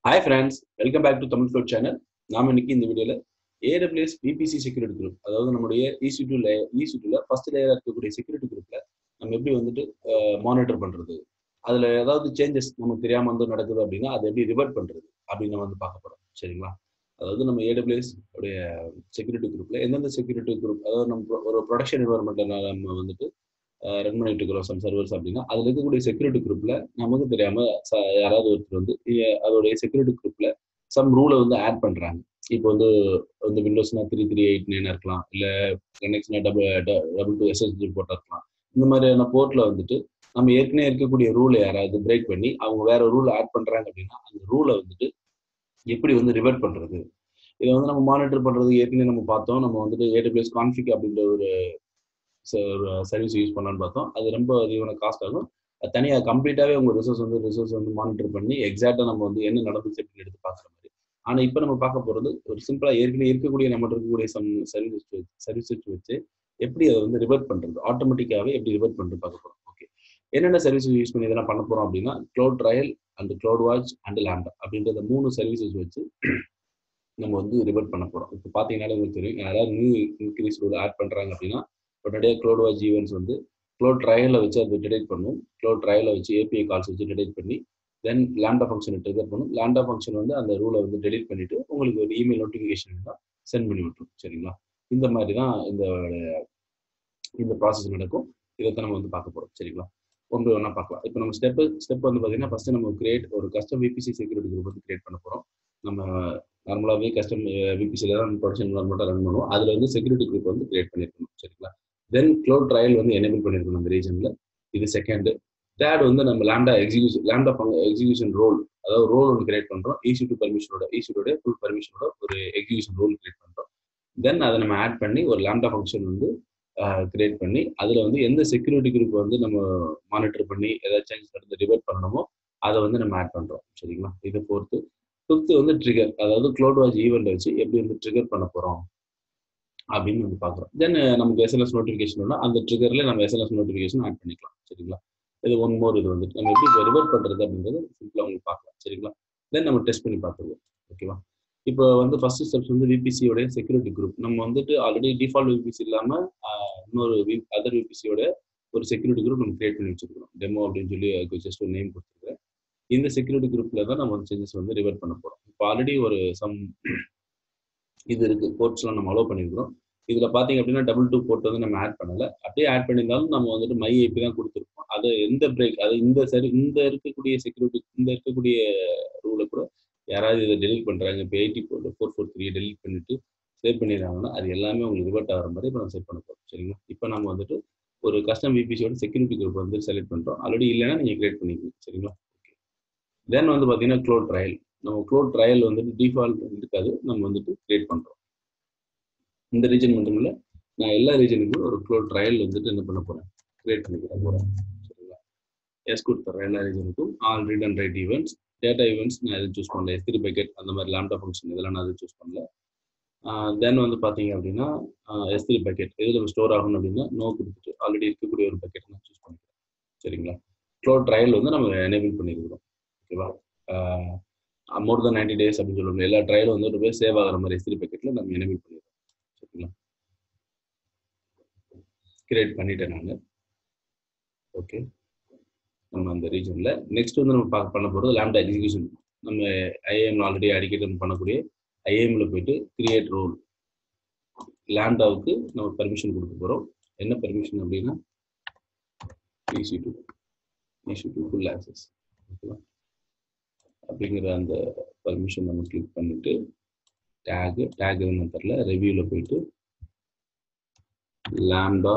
hi friends welcome back to Tamil float channel நாம இன்னைக்கு இந்த வீடியோல ஏடபிள்யூஎஸ் பிபிசி செக்யூரிட்டி குரூப் அதாவது நம்மளுடைய இசி டூ லே இசி டூல ஃபர்ஸ்ட் லேயர் இருக்கக்கூடிய செக்யூரிட்டி குரூப்ல நம்ம எப்படி வந்துட்டு மானிட்டர் பண்றது அதுல ஏதாவது சேஞ்சஸ் நமக்கு தெரியாம வந்து நடக்குது அப்படின்னா அதை எப்படி ரிவர்ட் பண்றது அப்படின்னு நம்ம வந்து பார்க்க போறோம் சரிங்களா அதாவது நம்ம ஏடபிள்யூஎஸ் உடைய செக்யூரிட்டி குரூப்ல எந்தெந்த செக்யூரிட்டி குரூப் அதாவது நம்ம ஒரு ப்ரொடக்ஷன் என்வரன்மெண்ட்ல நம்ம வந்துட்டு ரன் பண்ணிட்டு இருக்கிறோம் சம் சர்வர்ஸ் அப்படின்னா அதுல இருக்கக்கூடிய செக்யூரிட்டி குரூப்ல நமக்கு தெரியாம யாராவது ஒருத்தர் வந்து அதோடைய செக்யூரிட்டி குரூப்ல சம் ரூலை வந்து ஆட் பண்றாங்க இப்போ வந்து வந்து விண்டோஸ்னா த்ரீ த்ரீ எயிட் நைன் இருக்கலாம் இல்ல லினக்ஸ்னா டபுள் டபுள் டூ எஸ்எஸ்டி போட்டா இருக்கலாம் இந்த மாதிரியான போர்ட்ல வந்துட்டு நம்ம ஏற்கனவே இருக்கக்கூடிய ரூலை யாராவது பிரேக் பண்ணி அவங்க வேற ரூல் ஆட் பண்றாங்க அப்படின்னா அந்த ரூலை வந்துட்டு எப்படி வந்து ரிவர்ட் பண்றது இதை வந்து நம்ம மானிட்டர் பண்றது ஏற்கனவே நம்ம பார்த்தோம் நம்ம வந்துட்டு ஏடபிள்யூஎஸ் கான்ஃபிக் அப்படின்ற ஒரு சர்வீஸ் யூஸ் பண்ணலான்னு பார்த்தோம் அது ரொம்ப அதிகமான காஸ்ட் ஆகும் அது தனியாக கம்ப்ளீட்டாகவே உங்கள் ரிசோர்ஸ் வந்து ரிசோர்ஸ் வந்து மானிட்டர் பண்ணி எக்ஸாக்டாக நம்ம வந்து என்ன நடந்துச்சு அப்படின்னு எடுத்து பார்க்குற மாதிரி ஆனால் இப்போ நம்ம பார்க்க போகிறது ஒரு சிம்பிளாக ஏற்கனவே இருக்கக்கூடிய நம்ம இருக்கக்கூடிய சம் சர்வீஸ் சர்வீசஸ் வச்சு எப்படி அதை வந்து ரிவர்ட் பண்ணுறது ஆட்டோமேட்டிக்காகவே எப்படி ரிவர்ட் பண்ணுறது பார்க்க போகிறோம் ஓகே என்னென்ன சர்வீஸ் யூஸ் பண்ணி இதெல்லாம் பண்ண போகிறோம் அப்படின்னா cloud trail and cloud watch and lambda அப்படின்ற மூணு சர்வீசஸ் வச்சு நம்ம வந்து ரிவர்ட் பண்ண போகிறோம் இப்போ பார்த்தீங்கன்னாலே உங்களுக்கு தெரியும் யாராவது நியூ இன்க்ரீஸ் ரூல் ஆட் பண்ணுறாங்க அப்படின்னா உடனடியாக க்ளோட் வாட்ச் ஈவெண்ட்ஸ் வந்து க்ளோட் ட்ரையலில் வச்சு அதை டிடெக்ட் பண்ணும் க்ளோட் ட்ரையலில் வச்சு ஏபிஐ கால்ஸ் வச்சு டிடெக்ட் பண்ணி தென் லேண்டா ஃபங்க்ஷனை ட்ரிகர் பண்ணும் லேண்டா ஃபங்க்ஷன் வந்து அந்த ரூலை வந்து டெலிட் பண்ணிட்டு உங்களுக்கு ஒரு இமெயில் நோட்டிஃபிகேஷன் தான் சென்ட் பண்ணி விட்டுரும் சரிங்களா இந்த மாதிரி தான் இந்த இந்த ப்ராசஸ் நடக்கும் இதைத்தான் நம்ம வந்து பார்க்க போகிறோம் சரிங்களா ஒன்று ஒன்றா பார்க்கலாம் இப்போ நம்ம ஸ்டெப் ஸ்டெப் வந்து பார்த்தீங்கன்னா ஃபஸ்ட்டு நம்ம கிரியேட் ஒரு கஸ்டம் விபிசி செக்யூரிட்டி குரூப் வந்து கிரியேட் பண்ண போகிறோம் நம்ம நார்மலாகவே கஸ்டம் விபிசியில் தான் ப்ரொடக்ஷன் மட்டும் ரன் பண்ணுவோம் அதில் வந்து செக்யூரிட்டி குரூப் வந்து கிரியேட் பண்ணியிருக்கணும் சரிங்களா தென் க்ளோட் ட்ரையல் வந்து எனேபிள் பண்ணியிருக்கணும் அந்த ரீஜனில் இது செகண்ட் தேர்ட் வந்து நம்ம lambda execution lambda execution role அதாவது ரோல் ஒன்று கிரியேட் பண்ணுறோம் ஈசி டூ பர்மிஷனோட ஈசியோட ஃபுல் பர்மிஷனோட ஒரு எக்ஸிக்யூஷன் ரோல் கிரியேட் பண்ணுறோம் தென் அதை நம்ம ஆட் பண்ணி ஒரு லேண்டா ஃபங்க்ஷன் வந்து கிரியேட் பண்ணி அதில் வந்து எந்த செக்யூரிட்டி குரூப் வந்து நம்ம மானிட்டர் பண்ணி ஏதாவது சேஞ்சஸ் நடந்து ரிவர்ட் பண்ணணுமோ அதை வந்து நம்ம ஆட் பண்ணுறோம் சரிங்களா இது ஃபோர்த்து ஃபிஃப்த்து வந்து ட்ரிகர் அதாவது க்ளோட் வாட்ச் ஈவெண்ட் வச்சு எப்படி வந்து ட்ரிகர் பண்ண போகிறோம் அப்படின்னு வந்து பார்க்குறோம் தென் நமக்கு எஸ்எல்எஸ் நோட்டிஃபிகேஷன் அந்த ட்ரிகரில் நம்ம எஸ்எல்எஸ் நோட்டிஃபிகேஷன் ஆட் பண்ணிக்கலாம் சரிங்களா இது ஒன் மோர் இது வந்துட்டு நம்ம எப்படி ரிவர்ட் பண்ணுறது அப்படின்றது சிம்பிளாக உங்களுக்கு பார்க்கலாம் சரிங்களா தென் நம்ம டெஸ்ட் பண்ணி பார்த்துருவோம் ஓகேவா இப்போ வந்து ஃபர்ஸ்ட் ஸ்டெப்ஸ் வந்து விபிசியோட செக்யூரிட்டி குரூப் நம்ம வந்துட்டு ஆல்ரெடி டிஃபால்ட் விபிசி இல்லாமல் இன்னொரு வி அதர் விபிசியோட ஒரு செக்யூரிட்டி குரூப் நம்ம கிரியேட் பண்ணி வச்சிருக்கிறோம் டெமோ அப்படின்னு சொல்லி அதுக்கு ஜஸ்ட் ஒரு நேம் கொடுத்துருக்கேன் இந்த செக்யூரிட்டி குரூப்ல தான் நம்ம வந்து சேஞ்சஸ் வந்து ரிவர்ட் பண்ண போகிறோம் இப்போ ஆல்ரெடி ஒரு சம் இது இருக்கு போர்ட்ஸ்லாம் நம்ம அலோவ் பண்ணியிருக்கிறோம் இதுல பாத்தீங்க அப்படின்னா டபுள் டூ போர்ட் வந்து நம்ம ஆட் பண்ணல அப்படியே ஆட் பண்ணியிருந்தாலும் நம்ம வந்துட்டு மை ஐபி தான் கொடுத்துருப்போம் அது எந்த பிரேக் அது இந்த சரி இந்த இருக்கக்கூடிய செக்யூரிட்டி இந்த இருக்கக்கூடிய ரூலை கூட யாராவது இதை டெலிட் பண்றாங்க இப்போ eighty four four four three delete பண்ணிட்டு சேவ் பண்ணிடுறாங்கன்னா அது எல்லாமே உங்களுக்கு ரிவர்ட் ஆகிற மாதிரி இப்போ நம்ம செட் பண்ண போகிறோம் சரிங்களா இப்போ நம்ம வந்துட்டு ஒரு கஸ்டம் விபிசியோட செக்யூரிட்டி குரூப் வந்து செலக்ட் பண்ணுறோம் ஆல்ரெடி இல்லைன்னா நீங்கள் கிரியேட் பண்ணிக்கணும் சரிங்களா ஓகே தென் வந்து பார்த்தீங்கன்னா க்ளோட் ட்ரையல் நம்ம க்ளோட் ட்ரையல் வந்துட்டு டிஃபால்ட் இருக்காது நம்ம வந்துட்டு கிரியேட் பண்ணுறோம் இந்த ரீஜன் மட்டும் இல்லை நான் எல்லா ரீஜனுக்கும் ஒரு க்ளோட் ட்ரையல் வந்துட்டு என்ன பண்ண போகிறேன் கிரியேட் பண்ணிக்கிற போகிறேன் சரிங்களா எஸ் கொடுத்துட்றேன் எல்லா ரீஜனுக்கும் all read and write events data events நான் எதுவும் சூஸ் பண்ணல எஸ்திரி பக்கெட் அந்த மாதிரி லேம்டா ஃபங்க்ஷன் இதெல்லாம் நான் எதுவும் சூஸ் பண்ணல தென் வந்து பார்த்தீங்க அப்படின்னா எஸ்திரி பக்கெட் எது நம்ம ஸ்டோர் ஆகணும் அப்படின்னா நோ கொடுத்துட்டு ஆல்ரெடி இருக்கக்கூடிய ஒரு பக்கெட் நான் சூஸ் பண்ணிக்கிறேன் சரிங்களா க்ளோட் ட்ரையல் வந்து நம்ம எனேபிள் பண்ணியிருக்கிறோம் ஓகேவா மோர் தென் நைன்டி டேஸ் அப்படின்னு சொல்லுவோம் எல்லா ட்ரையலும் வந்து ஒரு சேவ் ஆகிற மாதிரி எஸ்திரி பக்கெட்டில் நம்ம எனேபிள் பண்ணிடுறோம் சரிங்களா கிரியேட் பண்ணிட்டேன் நான் ஓகே நம்ம அந்த ரீஜனில் நெக்ஸ்ட் வந்து நம்ம பார்க்க பண்ண போகிறது லேம்டா எக்ஸிக்யூஷன் நம்ம ஐஏஎம்ல ஆல்ரெடி அடிக்கடி நம்ம பண்ணக்கூடிய ஐஏஎம்ல போயிட்டு கிரியேட் ரோல் லேம்டாவுக்கு நம்ம பர்மிஷன் கொடுக்க போகிறோம் என்ன பர்மிஷன் அப்படின்னா EC two EC two full access ஓகேவா அப்படிங்கிற அந்த பர்மிஷன் நம்ம கிளிக் பண்ணிட்டு டேகு டேக் எதுன்னு தெரில ரிவ்யூவில் போயிட்டு லேம்டா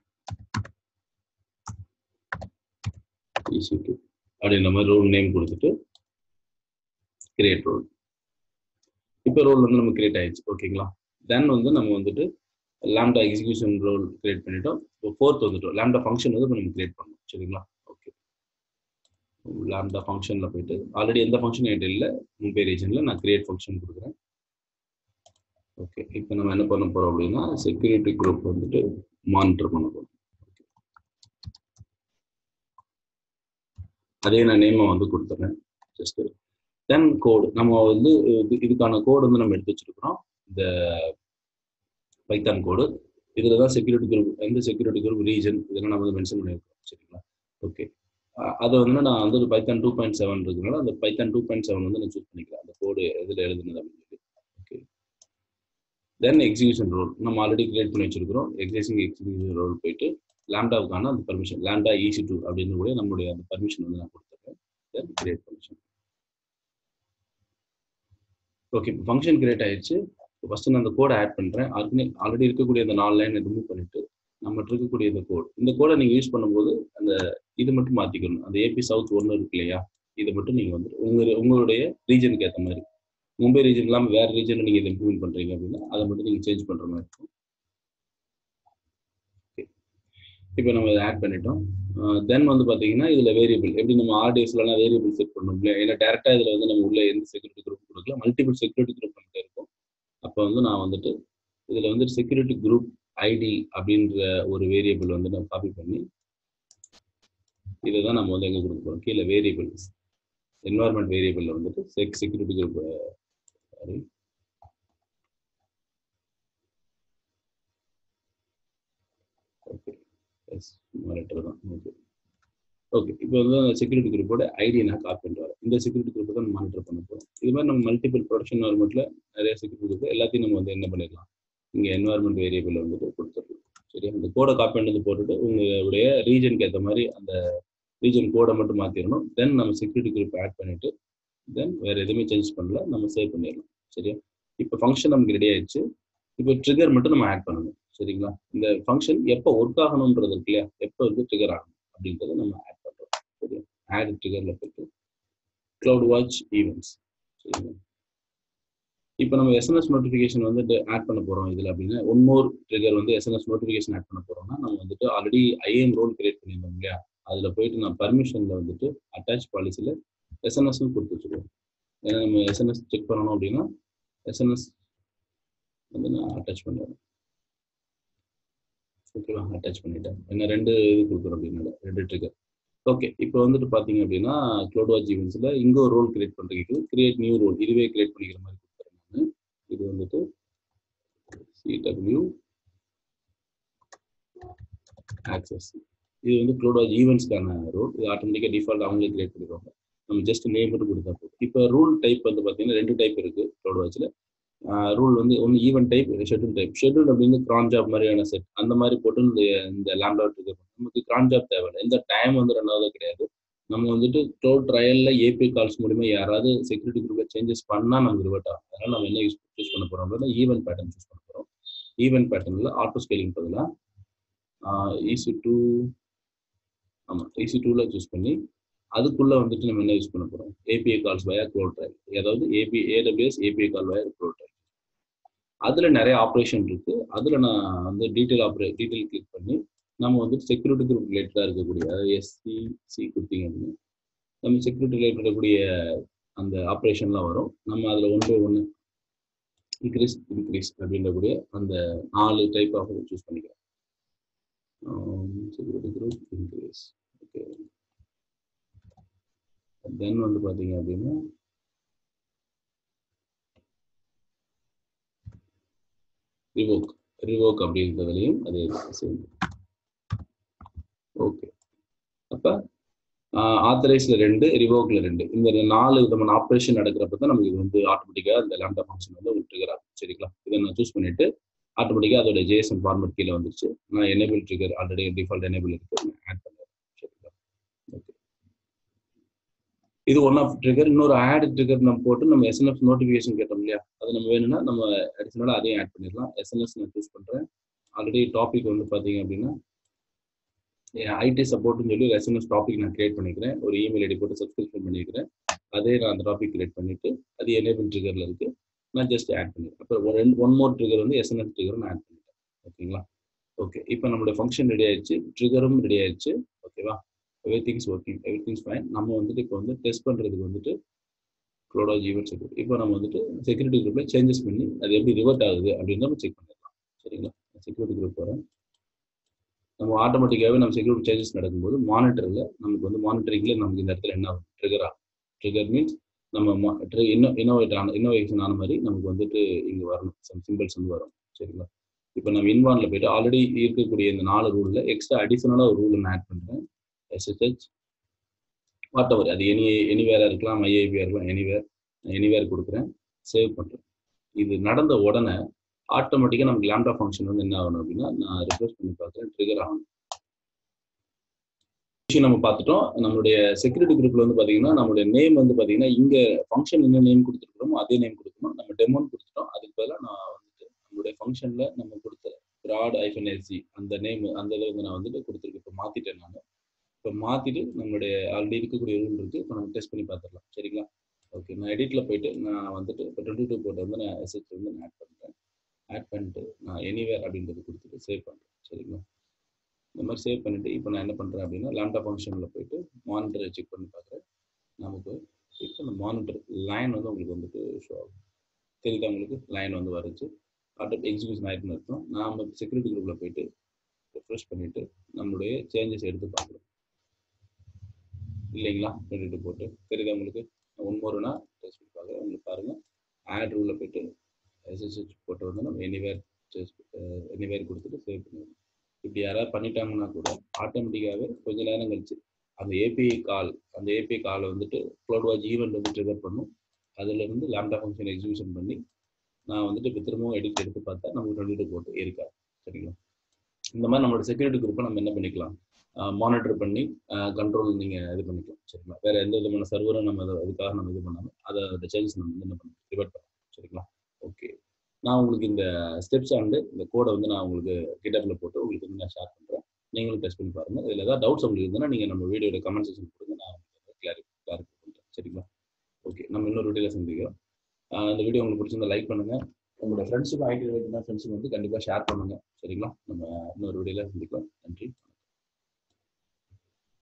ஈசி டூ அப்படின்ற மாதிரி ரோல் நேம் கொடுத்துட்டு கிரியேட் ரோல் இப்போ ரோல் வந்து நம்ம கிரியேட் ஆயிடுச்சு ஓகேங்களா தென் வந்து நம்ம வந்துட்டு லேம்டா எக்ஸிக்யூஷன் ரோல் கிரியேட் பண்ணிட்டோம் இப்போ ஃபோர்த் வந்துட்டோம் லேம்டா ஃபங்க்ஷன் வந்து நம்ம கிரியேட் பண்ணோம் சரிங்களா ஓகே லேம்டா ஃபங்க்ஷனில் போயிட்டு ஆல்ரெடி எந்த ஃபங்க்ஷன் என்கிட்ட இல்லை மும்பை ரீஜனில் நான் கிரியேட் ஃபங்க்ஷன் கொடுக்குறேன் ஓகே இப்போ நம்ம என்ன பண்ண போகிறோம் அப்படின்னா செக்யூரிட்டி குரூப் வந்துட்டு மானிட்டர் பண்ண போகிறோம் அதே நான் நேமை வந்து கொடுத்துட்றேன் ஜஸ்ட் தென் கோடு நம்ம வந்து இது- இதுக்கான கோடு வந்து நம்ம எடுத்து வச்சிருக்கிறோம் இந்த பைத்தான் கோடு இதில் தான் செக்யூரிட்டி குரூப் எந்த செக்யூரிட்டி குரூப் ரீஜன் இதெல்லாம் நம்ம வந்து மென்ஷன் பண்ணியிருக்கோம் சரிங்களா ஓகே அதை வந்து நான் வந்து பைத்தான் டூ பாயிண்ட் செவன் இருக்கிறனால அந்த பைத்தான் டூ பாயிண்ட் செவன் வந்து நான் சூஸ் பண்ணிக்கிறேன் அந்த கோடு எதில் எழுதுனது அப்படின்னு சொல்லி ஓகே தென் எக்ஸிகியூஷன் ரோல் நம்ம ஆல்ரெடி கிரியேட் பண்ணி வச்சிருக்கிறோம் எக்ஸிஸ்டிங் எக்ஸிகியூஷன் ரோல் போயிட்டு லேம்டாவுக்கான அந்த பர்மிஷன் லேம்டா ஈசி டூ அப்படின்னு கூட நம்மளுடைய அந்த பர்மிஷன் வந்து நான் கொடுத்துருக்கேன் தென் கிரியேட் பர்மிஷன் ஓகே இப்போ ஃபங்க்ஷன் கிரியேட் ஆயிடுச்சு ஃபர்ஸ்ட் நான் அந்த கோடை ஆட் பண்ணுறேன் ஆல்ரெடி ஆல்ரெடி இருக்கக்கூடிய அந்த நாலு லைன் ரிமூவ் பண்ணிட்டு நம்மகிட்ட இருக்கக்கூடிய இந்த கோட் இந்த கோடை நீங்கள் யூஸ் பண்ணும்போது அந்த இது மட்டும் மாற்றிக்கணும் அந்த ஏபி சவுத் ஒன்று இருக்கு இல்லையா இதை மட்டும் நீங்கள் வந்து உங்கள் உங்களுடைய ரீஜனுக்கு ஏற்ற மாதிரி மும்பை ரீஜன் இல்லாமல் வேறு ரீஜனில் நீங்கள் இதை இம்ப்ளிமெண்ட் பண்ணுறீங்க அப்படின்னா அதை மட்டும் நீங்கள் சேஞ்ச் பண்ணுற மாதிரி இருக்கும் இப்போ நம்ம இதை ஆட் பண்ணிட்டோம் தென் வந்து பார்த்தீங்கன்னா இதில் வேரியபிள் எப்படி நம்ம ஆர்டிஎஸ்லாம் வேரியபிள் செட் பண்ணணும் இல்லையா ஏன்னா டேரெக்டாக இதில் வந்து நம்ம உள்ள எந்த செக்யூரிட்டி குரூப் கொடுக்கல மல்டிபிள் செக்யூரிட்டி குரூப் நம்மகிட்ட இருக்கும் அப்போ வந்து நான் வந்துட்டு இதில் வந்து செக்யூரிட்டி குரூப் ஐடி அப்படின்ற ஒரு வேரியபிள் வந்து நான் காப்பி பண்ணி இதை தான் நம்ம வந்து எங்கே கொடுக்க போகிறோம் கீழே வேரியபிள்ஸ் என்வாயர்மெண்ட் வேரியபிளில் வந்துட்டு check security group sorry okay yes monitor தான் ஓகே ஓகே இப்போ வந்து செக்யூரிட்டி குரூப்போட ஐடியை நான் காப்பி பண்ணிட்டு வரேன் இந்த செக்யூரிட்டி குரூப்பை தான் மானிட்டர் பண்ண போகிறோம் இது மாதிரி நம்ம மல்டிபிள் ப்ரொடக்ஷன் என்வாயர்மெண்ட்டில் நிறைய செக்யூரிட்டி குரூப் எல்லாத்தையும் நம்ம வந்து என்ன பண்ணிடலாம் இங்கே என்வாயர்மெண்ட் வேரியபிள் வந்துட்டு கொடுத்துடலாம் சரி அந்த கோடை காப்பி பண்ணது போட்டுட்டு உங்களுடைய ரீஜனுக்கு ஏற்ற மாதிரி அந்த ரீஜன் கோடை மட்டும் மாற்றிடணும் தென் நம்ம செக்யூரிட்டி குரூப் ஆட் பண்ணிட்டு தென் வேறு எதுவுமே சேஞ்ச் பண்ணல நம்ம சேவ் பண்ணிடலாம் சரியா இப்போ ஃபங்க்ஷன் நமக்கு ரெடி ஆயிடுச்சு இப்போ ட்ரிகர் மட்டும் நம்ம ஆட் பண்ணணும் சரிங்களா இந்த ஃபங்க்ஷன் எப்போ ஒர்க் ஆகணுன்றது இருக்கு இல்லையா எப்போ வந்து ட்ரிகர் ஆகணும் அப்படின்றத நம்ம ஆட் பண்ணுறோம் சரியா ஆட் ட்ரிகரில் போயிட்டு க்ளவுட் வாட்ச் ஈவெண்ட்ஸ் சரிங்களா இப்போ நம்ம எஸ்என்எஸ் நோட்டிஃபிகேஷன் வந்து ஆட் பண்ண போகிறோம் இதில் அப்படின்னா ஒன் மோர் ட்ரிகர் வந்து எஸ்என்எஸ் நோட்டிஃபிகேஷன் ஆட் பண்ண போகிறோம்னா நம்ம வந்துட்டு ஆல்ரெடி ஐஏஎம் ரோல் கிரியேட் பண்ணியிருந்தோம் இல்லையா அதில் போயிட்டு நான் பர்மிஷனில் வந்துட்டு அட்டாச் பாலிசியில் எஸ்என்எஸ்னு கொடுத்து வச்சுருவோம் ஏன்னா நம்ம எஸ்என்எஸ் செக் பண்ணணும் அப்படின்னா எஸ்என்எஸ் வந்து நான் அட்டாச் பண்ணிடுறேன் ஓகேவா அட்டாச் பண்ணிட்டேன் என்ன ரெண்டு இது கொடுக்குறோம் அப்படின்னால ரெண்டு ட்ரிகர் ஓகே இப்போ வந்துட்டு பார்த்தீங்க அப்படின்னா க்ளோட்வாஜ் ஈவெண்ட்ஸில் இங்கே ஒரு ரோல் கிரியேட் பண்ணுறதுக்கு கிரியேட் நியூ ரோல் இதுவே கிரியேட் பண்ணிக்கிற மாதிரி கொடுக்குறேன் நான் இது வந்துட்டு சிடபிள்யூ ஆக்சஸ் இது வந்து க்ளோட்வாஜ் ஈவெண்ட்ஸ்க்கான ரோல் இது ஆட்டோமேட்டிக்காக டிஃபால்ட் அவங்களே கிரியேட் பண்ணிடுவாங்க நம்ம ஜஸ்ட் நேம் மட்டும் கொடுத்தா போதும் இப்போ ரூல் டைப் வந்து பார்த்தீங்கன்னா ரெண்டு டைப் இருக்குது க்ளோட்வாஜில் ரூல் வந்து ஒன்று event type schedule type schedule அப்படின்னு கிரான் ஜாப் மாதிரியான செட் அந்த மாதிரி போட்டு இந்த இந்த லேம்டா இருக்கு நமக்கு கிரான் ஜாப் தேவையில்லை எந்த டைம் வந்து ரெண்டாவது கிடையாது நம்ம வந்துட்டு க்ளோட் ட்ரையலில் ஏபிஐ கால்ஸ் மூலிமா யாராவது செக்யூரிட்டி குரூப்பில் சேஞ்சஸ் பண்ணால் நமக்கு ரிவர்ட் ஆகும் அதனால் நம்ம என்ன யூஸ் சூஸ் பண்ண போகிறோம் அப்படின்னா ஈவெண்ட் பேட்டர்ன் சூஸ் பண்ண போகிறோம் ஈவெண்ட் பேட்டர்னில் ஆட்டோ ஸ்கேலிங் பதிலாக ஈசி டூ ஆமாம் ஈசி டூவில் சூஸ் பண்ணி அதுக்குள்ளே வந்துட்டு நம்ம என்ன யூஸ் பண்ண போகிறோம் API calls via CloudTrail அதாவது AP AWS API call via CloudTrail அதில் நிறைய ஆப்ரேஷன் இருக்குது அதில் நான் வந்து டீட்டெயில் ஆப்ரே டீட்டெயில் கிளிக் பண்ணி நம்ம வந்துட்டு செக்யூரிட்டி குரூப் ரிலேட்டடாக இருக்கக்கூடிய அதாவது எஸ்சி சி கொடுத்தீங்க அப்படின்னா நம்ம செக்யூரிட்டி ரிலேட்டட் இருக்கக்கூடிய அந்த ஆப்ரேஷன்லாம் வரும் நம்ம அதில் ஒன் பை ஒன்று இன்க்ரீஸ் இன்க்ரீஸ் அப்படின்றக்கூடிய அந்த நாலு டைப் ஆஃப் சூஸ் பண்ணிக்கிறேன் security group increase okay then வந்து பார்த்தீங்க அப்படின்னா ரிவோக் ரிவோக் அப்படின்றதுலையும் அதே சேம் ஓகே அப்போ ஆத்தரைஸில் ரெண்டு ரிவோக்ல ரெண்டு இந்த நாலு விதமான ஆப்ரேஷன் நடக்கிறப்ப தான் நமக்கு இது வந்து ஆட்டோமேட்டிக்காக இந்த லேம்டா ஃபங்க்ஷன் வந்து உங்களுக்கு ட்ரிகர் ஆகும் சரிங்களா இதை நான் சூஸ் பண்ணிட்டு ஆட்டோமேட்டிக்காக அதோட ஜேஎஸ்எம் ஃபார்மேட் கீழே வந்துருச்சு நான் enable trigger already default enable இருக்கு நான் ஆட் பண்ணுறேன் சரிங்களா ஓகே இது ஒன் ஆஃப் ட்ரிகர் இன்னொரு ஆட் ட்ரிகர் நம்ம போட்டு நம்ம எஸ்என்எஃப் நோட்டிஃபிகேஷன் கேட்டோம் இல்லையா அது நம்ம வேணும்னா நம்ம அடிஷனலாக அதையும் ஆட் பண்ணிடலாம் எஸ்என்எஸ் நான் சூஸ் பண்ணுறேன் ஆல்ரெடி டாபிக் வந்து பார்த்தீங்க அப்படின்னா ஐடி சப்போர்ட்னு சொல்லி ஒரு எஸ்எம்எஸ் டாபிக் நான் கிரியேட் பண்ணிக்கிறேன் ஒரு இமெயில் ஐடி போட்டு சப்ஸ்கிரிப்ஷன் பண்ணிக்கிறேன் அதே நான் அந்த டாபிக் கிரியேட் பண்ணிட்டு அது எனேபிள் ட்ரிகரில் இருக்கு நான் ஜஸ்ட் ஆட் பண்ணிடுறேன் அப்புறம் ஒரு ரெண்டு ஒன் மோர் ட்ரிகர் வந்து எஸ்என்எஸ் ட்ரிகர் நான் ஆட் பண்ணிட்டேன் ஓகேங்களா ஓகே இப்போ நம்மளுடைய ஃபங்க்ஷன் ரெடி ஆயிடுச்சு ட்ரிகரும் ரெடி ஆயிடுச்சு ஓகேவா every things working every things fine நம்ம வந்துட்டு இப்போ வந்து டெஸ்ட் பண்ணுறதுக்கு வந்துட்டு க்ளோடா ஜீவன் செக்யூரிட்டி இப்போ நம்ம வந்துட்டு செக்யூரிட்டி குரூப்பில் சேஞ்சஸ் பண்ணி அது எப்படி ரிவர்ட் ஆகுது அப்படின்னு நம்ம செக் பண்ணிடலாம் சரிங்களா செக்யூரிட்டி குரூப் வரேன் நம்ம ஆட்டோமேட்டிக்காகவே நம்ம செக்யூரிட்டி சேஞ்சஸ் நடக்கும்போது மானிட்டரில் நமக்கு வந்து மானிட்டரிங்கில் நமக்கு இந்த இடத்துல என்ன ஆகும் ட்ரிகர் ஆகும் ட்ரிகர் மீன்ஸ் நம்ம இன்னோ இன்னோவேட் ஆன இன்னோவேஷன் ஆன மாதிரி நமக்கு வந்துட்டு இங்கே வரணும் சம் சிம்பிள்ஸ் வந்து வரும் சரிங்களா இப்போ நம்ம இன்வான்ல போயிட்டு ஆல்ரெடி இருக்கக்கூடிய இந்த நாலு ரூலில் எக்ஸ்ட்ரா அடிஷனலாக ஒரு ரூல் நான் ஆட் பண்ணுறேன் எஸ்எஸ்ஹெச் வாட் எவர் அது எனி எனிவேராக இருக்கலாம் ஐஐபியாக இருக்கலாம் எனிவேர் எனிவேர் கொடுக்குறேன் சேவ் பண்ணுறேன் இது நடந்த உடனே ஆட்டோமேட்டிக்காக நமக்கு லேம்டா ஃபங்க்ஷன் வந்து என்ன ஆகணும் அப்படின்னா நான் ரிக்வஸ்ட் பண்ணி பார்க்குறேன் ட்ரிகர் ஆகணும் விஷயம் நம்ம பார்த்துட்டோம் நம்மளுடைய செக்யூரிட்டி குரூப்ல வந்து பார்த்தீங்கன்னா நம்மளுடைய நேம் வந்து பார்த்தீங்கன்னா இங்கே ஃபங்க்ஷன் என்ன நேம் கொடுத்துருக்கோமோ அதே நேம் கொடுக்கணும் நம்ம டெமோன்னு கொடுத்துட்டோம் அதுக்கு பதிலாக நான் வந்துட்டு நம்மளுடைய ஃபங்க்ஷனில் நம்ம கொடுத்த ப்ராட் ஐஃபன் எஸ்சி அந்த நேம் அந்த இதில் வந்து நான் வந்துட்டு கொடுத்துருக்கேன் இப்போ மாற்றிட்டேன் நான் இப்போ மாற்றிட்டு நம்மளுடைய ஆல்ரெடி இருக்கக்கூடிய ரூல் இருக்குது இப்போ நம்ம டெஸ்ட் பண்ணி பார்த்துடலாம் சரிங்களா ஓகே நான் எடிட்டில் போயிட்டு நான் வந்துட்டு இப்போ டுவெண்ட்டி டூ போட்டு வந்து நான் எஸ்ஹெச் வந்து நான் ஆட் பண்ணுறேன் ஆட் பண்ணிட்டு நான் எனிவேர் அப்படின்றது கொடுத்துட்டு சேவ் பண்ணுறேன் சரிங்களா இந்த மாதிரி சேவ் பண்ணிவிட்டு இப்போ நான் என்ன பண்ணுறேன் அப்படின்னா லேம்டா ஃபங்க்ஷனில் போயிட்டு மானிட்டரை செக் பண்ணி பார்க்குறேன் நமக்கு இப்போ இந்த மானிட்டர் லைன் வந்து உங்களுக்கு வந்துட்டு ஷோ ஆகும் தெரியுதா உங்களுக்கு லைன் வந்து வருச்சு ஆட்டோ எக்ஸிக்யூஷன் ஆகிட்டுன்னு அர்த்தம் நாம் செக்யூரிட்டி குரூப்பில் போயிட்டு ரெஃப்ரெஷ் பண்ணிவிட்டு நம்மளுடைய சேஞ்சஸ் எடுத்து பார்க்குறோம் இல்லைங்களா பண்ணிட்டு போட்டு தெரியுதா உங்களுக்கு ஒன் மோர்னா டெஸ்ட் பண்ணி பார்க்குறேன் உங்களுக்கு பாருங்கள் ஆட் ரூலில் போயிட்டு எஸ்எஸ்ஹெச் போட்டு வந்து நம்ம எனிவேர் எனிவேர் கொடுத்துட்டு சேவ் பண்ணிடுவோம் இப்படி யாராவது பண்ணிட்டாங்கன்னா கூட ஆட்டோமேட்டிக்காகவே கொஞ்ச நேரம் கழிச்சு அந்த ஏபிஐ கால் அந்த ஏபிஐ காலை வந்துட்டு க்ளவுட் வாட்ச் ஈவெண்ட் வந்து ட்ரிகர் பண்ணும் அதுலேருந்து லேம்டா ஃபங்க்ஷன் எக்ஸிக்யூஷன் பண்ணி நான் வந்துட்டு இப்போ திரும்பவும் எடிட் எடுத்து பார்த்தா நமக்கு டுவெண்ட்டி போட்டு இருக்காது சரிங்களா இந்த மாதிரி நம்மளோட செக்யூரிட்டி குரூப்பை நம்ம என்ன பண்ணிக்கலாம் மானிட்டர் பண்ணி கண்ட்ரோல் நீங்கள் இது பண்ணிக்கலாம் சரிங்களா வேறு எந்த விதமான சர்வரும் நம்ம அதை அதுக்காக நம்ம இது பண்ணாமல் அதோட சேஞ்சஸ் நம்ம வந்து என்ன பண்ணலாம் ரிவர்ட் பண்ணலாம் சரிங்களா ஓகே நான் உங்களுக்கு இந்த ஸ்டெப்ஸ் ஆண்டு இந்த கோடை வந்து நான் உங்களுக்கு கிட்டப்பில் போட்டு உங்களுக்கு வந்து நான் ஷேர் பண்ணுறேன் நீங்களும் டெஸ்ட் பண்ணி பாருங்கள் இதில் ஏதாவது டவுட்ஸ் உங்களுக்கு இருந்ததுன்னா நீங்கள் நம்ம வீடியோட கமெண்ட் செக்ஷன் கொடுங்க நான் உங்களுக்கு கிளாரி கிளாரிஃபை பண்ணுறேன் சரிங்களா ஓகே நம்ம இன்னொரு வீடியோவில் சந்திக்கிறோம் இந்த வீடியோ உங்களுக்கு பிடிச்சிருந்தா லைக் பண்ணுங்கள் உங்களோட ஃப்ரெண்ட்ஸுக்கும் ஐடி ரிலேட்டடான ஃப்ரெண்ட்ஸுக்கு வந்து கண்டிப்பாக ஷேர் பண்ணுங்கள் சரிங்களா நம்ம இன்னொரு வீடியோவில் சந்திக்கலாம் நன்றி